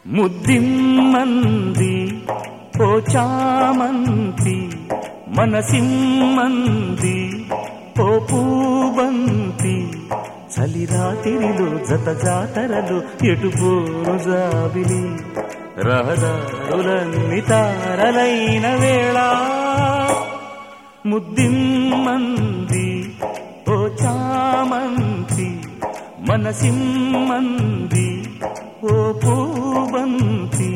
ముద్దిమ్మంది ఓ చామంతి మనసిమ్మంది ఓ పూబంతి చలిరాతిరిలో జత జాతరలు ఎటుపోరు జాబిలి రహదారులన్ని తారలైన వేళ ముద్దిమ్మంది ఓ చామంతి మనసిమ్మంది ఓ పూబంతి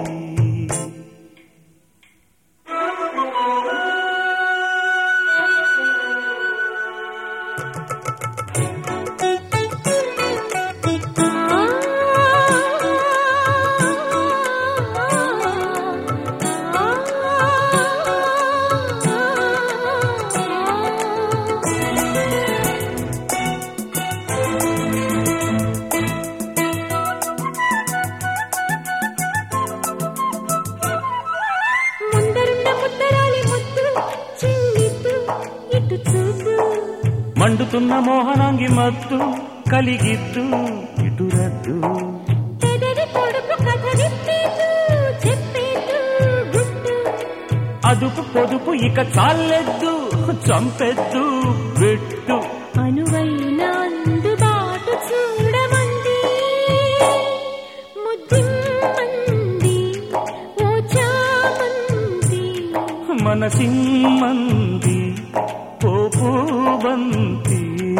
ముందరున్న ముద్దరాలి ముద్దు చిల్లిద్దు ఇటు చూపు మండుతున్న మోహనాంగి మత్తు కలిగిద్దు ఇటు రద్దు పెదవి పొడుపు కథ విప్పేదు చెప్పేదు గుట్టు అదుపు పొదుపు ఇక చాలెద్దు చంపెద్దు పెట్టు అనువైన అందుబాటు చూడమంది ముద్దిమ్మంది ఓ చామంది మనసిమ్మంది ఓ పూబంతి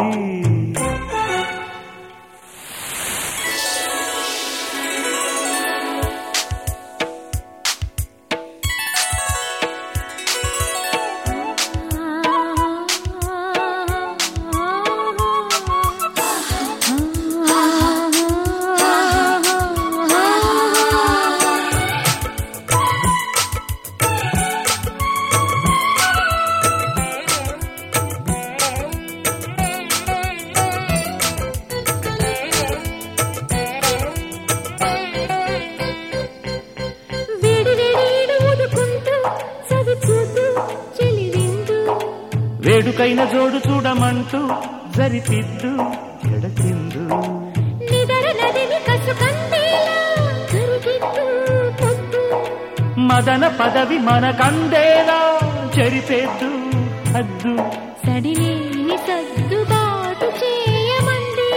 వేడి వేడి ఊదుకుంటూ చవి చూతూ చెలివిందు వేడుకైన జోడు చూడమంటూ జరిపిద్దు ఎడతిందు నిదర నదిని కసుకందేలా కరిగిద్దు పొద్దు మదన పదవి మనకందేలా చెరిపేద్దు హద్దు సడిలేని సర్దుబాటు చేయమంది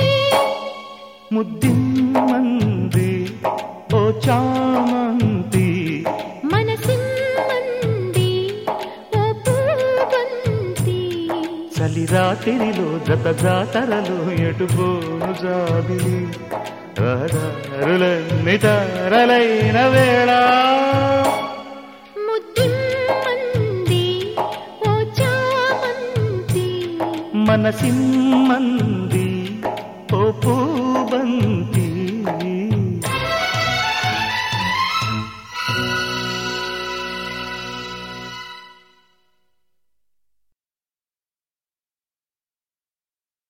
ముద్దిమ్మంది ఓ చామంతి మనసిమ్మంది ఓ పూబంతి చలిరాతిరిలో జత జాతరలు ఎటుపోను జాబిలి రహదారులన్ని తారలైన వేళ ముద్దిమ్మంది ఓ చామంతి మనసిమ్మంది ఓ పూబంతి